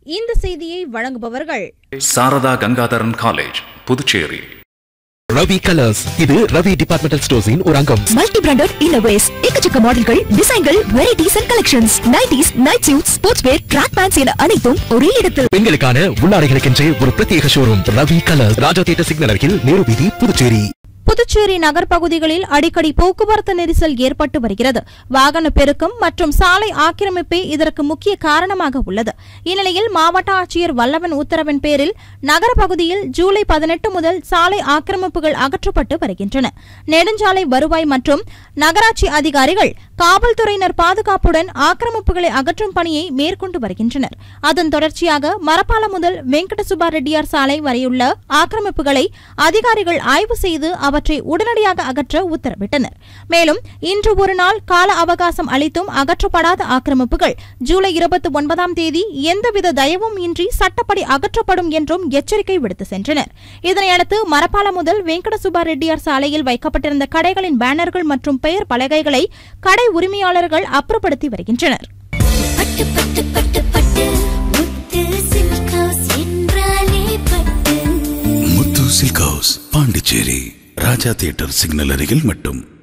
இந்த செய்தியை வழங்குபவர்கள் சாரதா கங்காதரன் காலேஜ் புதுச்சேரி ரவி கலர்ஸ் இது ரவி டிபார்ட்மெண்டல் ஸ்டோர்ஸின் ஒரு அங்கம் மல்டி பிராண்டட் இன்னோவேஸ் எக்கச்சக்க மாடல்கள் டிசைன்கள் varieties and collections nighties night suit sports wear track pants என அனைத்தும் ஒரே இடத்தில் பெண்களுக்கான உள்ளாடைகளுக்கென்றே ஒரு பிரத்யேக showroom Ravi colours Raja theatre signal அருகில் நேரு வீதி புதுச்சேரி புதுச்சேரி நகர்ப்பகுதிகளில் அடிக்கடி போக்குவரத்து நெரிசல் ஏற்பட்டு வருகிறது வாகன பெருக்கம் மற்றும் சாலை ஆக்கிரமிப்பே இதற்கு முக்கிய காரணமாக உள்ளது இந்நிலையில் மாவட்ட ஆட்சியர் வல்லவன் உத்தரவின் பேரில் நகர பகுதியில் ஜூலை பதினெட்டு முதல் சாலை ஆக்கிரமிப்புகள் அகற்றப்பட்டு வருகின்றன நெடுஞ்சாலை வருவாய் மற்றும் நகராட்சி அதிகாரிகள் காவல்துறையினர் பாதுகாப்புடன் ஆக்கிரமிப்புகளை அகற்றும் பணியை மேற்கொண்டு வருகின்றனர் அதன் தொடர்ச்சியாக மரப்பாலம் முதல் வெங்கட சுப்பா ரெட்டியார் சாலை வரையுள்ள ஆக்கிரமிப்புகளை அதிகாரிகள் ஆய்வு செய்து அவற்றை உடனடியாக அகற்ற உத்தரவிட்டனர் மேலும் இன்று ஒரு நாள் கால அவகாசம் அளித்தும் அகற்றப்படாத ஆக்கிரமிப்புகள் ஜூலை இருபத்தி ஒன்பதாம் தேதி எந்தவித தயவும் இன்றி சட்டப்படி அகற்றப்படும் என்றும் எச்சரிக்கை விடுத்து சென்றனர் இதனையடுத்து மரப்பாலம் முதல் வெங்கட சுப்பா ரெட்டியார் சாலையில் வைக்கப்பட்டிருந்த கடைகளின் பேனர்கள் மற்றும் பெயர் பலகைகளை கடை உரிமையாளர்கள் அப்புறப்படுத்தி வருகின்றனர் பட்டு பட்டு பட்டு பட்டு முத்து சில்க் ஹவுஸ் என்றாலே Pattu Muthu silk house Pondicherry Raja theatre signal அருகில் மட்டும்